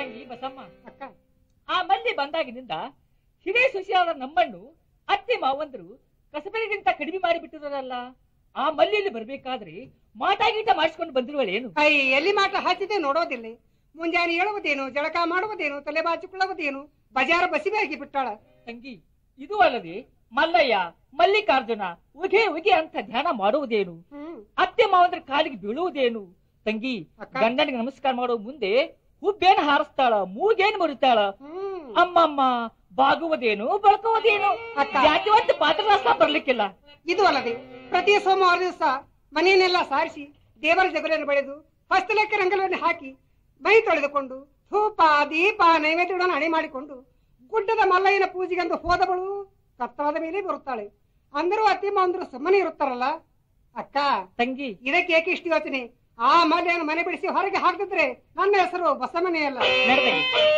ತಂಗಿ ಬಸಮ್ಮ ಅಕ್ಕ ಆ ಮಲ್ಲಿ ಬಂದಾಗಿನಿಂದ ಹಿರೇ ಸುಶಿಯಾದ ನಮ್ಮನ್ನು ಅತ್ತೆ ಮಾವಂದ್ರು ಕಸಬರಿಗಿಂತ ಕಡಿಮೆ ಮಾಡಿಬಿಟ್ಟಿರೋರಲ್ಲ ಆ ಮಲ್ಲಿಯಲ್ಲಿ ಬರ್ಬೇಕಾದ್ರೆ ಮಾಟಾಗೀಟ ಮಾಡಿಸ್ಕೊಂಡು ಬಂದಿರುವಳೇನು ಐ ಎಲ್ಲಿ ಮಾಟ ಹಾಕಿದೆ ನೋಡೋದಿಲ್ಲ ಮುಂಜಾನೆ ಹೇಳುವುದೇನು ಜಳಕ ಮಾಡುವುದೇನು ತಲೆ ಬಾಚಿಕೊಳ್ಳುವುದೇನು ಬಜಾರ ಬಸಿಗಾಗಿ ಬಿಟ್ಟಾಳ ತಂಗಿ ಇದು ಅಲ್ಲದೆ ಮಲ್ಲಯ್ಯ ಮಲ್ಲಿಕಾರ್ಜುನ ಉಗೆ ಉಗೆ ಅಂತ ಧ್ಯಾನ ಮಾಡುವುದೇನು ಹ್ಮ್ ಅತ್ತೆ ಮಾವಂದ್ರ ಕಾಲಿಗೆ ಬೀಳುವುದೇನು ತಂಗಿ ಅಕ್ಕ. ಗಂಡನಿಗೆ ನಮಸ್ಕಾರ ಮಾಡೋ ಮುಂದೆ ಹುಬ್ಬೇನು ಹಾರಿಸ್ತಾಳ ಮೂಗೇನು ಮುರಿತಾಳ ಹ್ಮ್ ಅಮ್ಮಮ್ಮ ಬಾಗುವುದೇನು ಬಳಕುವುದೇನು ಅಕ್ಕ. ಯಾಕೆ ಪಾತ್ರರಾಸ್ತ ಬರ್ಲಿಕ್ಕಿಲ್ಲ ಇದು ಅಲ್ಲದೆ ಪ್ರತಿ ಸೋಮವಾರ ದಿವಸ ಮನೆಯನ್ನೆಲ್ಲ ಸಾರಿಸಿ ದೇವರ ಜಗಲನ್ನು ಬೆಳೆದು ಹಸ್ತಲೆಕ್ಕ ರಂಗಲವನ್ನು ಹಾಕಿ ಮೈ ತೊಳೆದುಕೊಂಡು ಧೂಪ ದೀಪ ನೈವೇದ್ಯಗಳನ್ನು ಹಣೆ ಮಾಡಿಕೊಂಡು ಗುಡ್ಡದ ಮಲ್ಲಯ್ಯನ ಪೂಜೆಗೆಂದು ಹೋದವಳು ಕತ್ತವಾದ ಮೇಲೆ ಬರುತ್ತಾಳೆ ಅಂದರೂ ಅತ್ತಿ ಮಾವಂದ್ರು ಸುಮ್ಮನೆ ಇರುತ್ತಾರಲ್ಲ ಅಕ್ಕ ತಂಗಿ ಇದಕ್ಕೆ ಏಕೆ ಇಷ್ಟು ಯೋಚನೆ ಆ ಮನೆಯನ್ನು ಮನೆ ಬಿಡಿಸಿ ಹೊರಗೆ ಹಾಕಿದ್ರೆ ನನ್ನ ಹೆಸರು ಬಸಮನೆಯಲ್ಲ ನಡೆದಂಗೆ